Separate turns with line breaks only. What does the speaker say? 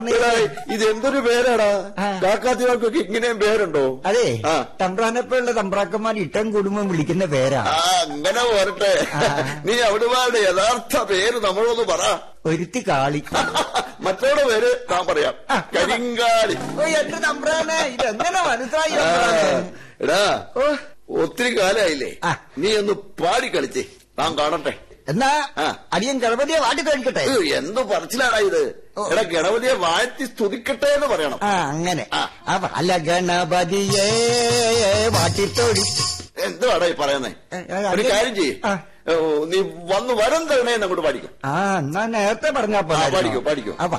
എടാ, ഇത് എന്തൊരു പേരാടാ
ആ.
കാക്കാത്തികൾക്കൊക്കെ ഇങ്ങനെയും പേരുണ്ടോ
അതെ
ആ.
തമ്പ്രാനെപ്പോലുള്ള തമ്പ്രാക്കന്മാർ ഇട്ടം കുടുംബം വിളിക്കുന്ന പേരാ
ആ അങ്ങനെ പോരട്ടെ
ആ.
നീ അവിടുമാരുടെ യഥാർത്ഥ പേര് നമ്മളൊന്ന് പറ
ഒരുത്തി കാളി
മറ്റവരുടെ പേര് ഞാൻ പറയാം
ആ.
കരിങ്കാലി
ഓ എന്റെ തമ്പ്രാനെ ഇതെങ്ങനെ മനസ്സിലായി
ആ,
തമ്പ്രാനെ?
എടാ
ഓ
ഒത്തിരി കാലായില്ലേ
ആ.
നീ ഒന്ന് പാടി കളിച്ചേ താൻ കാണട്ടെ
എന്നാ
ആ.
അടിയൻ ഗണപതിയെ വാട്ടി കഴിക്കട്ടെ
ഏ, എന്ത് പറച്ചിലാടാ ഇത്
ഓ.
എടാ ഗണപതിയെ വാഴ്ത്തി സ്തുതിക്കട്ടെ എന്ന് പറയണം
ആ അങ്ങനെ
ആ.
അപ്പൊ അല്ല ഗണപതിയെ വാട്ടിത്തോടി
എന്തുവാടാ ഈ പറയുന്നേ
ഏ, ഏ,
ഒരു
അത്
കാര്യം ചെയ്യേ
ആ.
നീ വന്ന് വരം തരണേ അങ്ങോട്ട് പാടിക്കും
ആ എന്നാ നേരത്തെ പറഞ്ഞാ
ആ, പാടിക്കോ, പാടിക്കോ.
അപ്പൊ